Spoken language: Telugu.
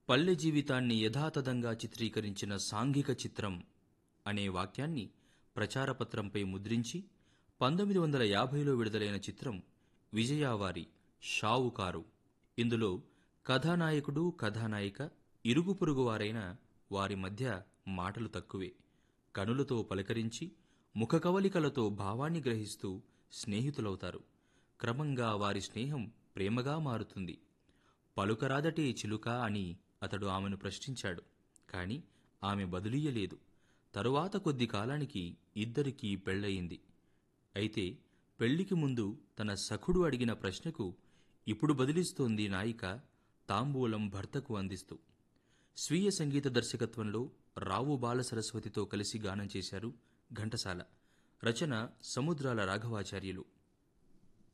పల్లె జీవితాన్ని యథాతథంగా చిత్రీకరించిన సాంఘిక చిత్రం అనే వాక్యాన్ని ప్రచారపత్రంపై ముద్రించి పంతొమ్మిది వందల యాభైలో విడుదలైన చిత్రం విజయావారి షావుకారు ఇందులో కథానాయకుడు కథానాయిక ఇరుగు పొరుగువారైన వారి మధ్య మాటలు తక్కువే కనులతో పలకరించి ముఖకవలికలతో భావాన్ని గ్రహిస్తూ స్నేహితులవుతారు క్రమంగా వారి స్నేహం ప్రేమగా మారుతుంది పలుకరాదటే చిలుక అని అతడు ఆమెను ప్రశ్నించాడు కాని ఆమె బదులీయలేదు తరువాత కొద్ది కాలానికి ఇద్దరికీ పెళ్ళయింది అయితే పెళ్లికి ముందు తన సఖుడు అడిగిన ప్రశ్నకు ఇప్పుడు బదిలిస్తోంది నాయిక తాంబూలం భర్తకు అందిస్తూ స్వీయ సంగీత దర్శకత్వంలో రావు బాల సరస్వతితో కలిసి గానం చేశారు ఘంటసాల రచన సముద్రాల రాఘవాచార్యులు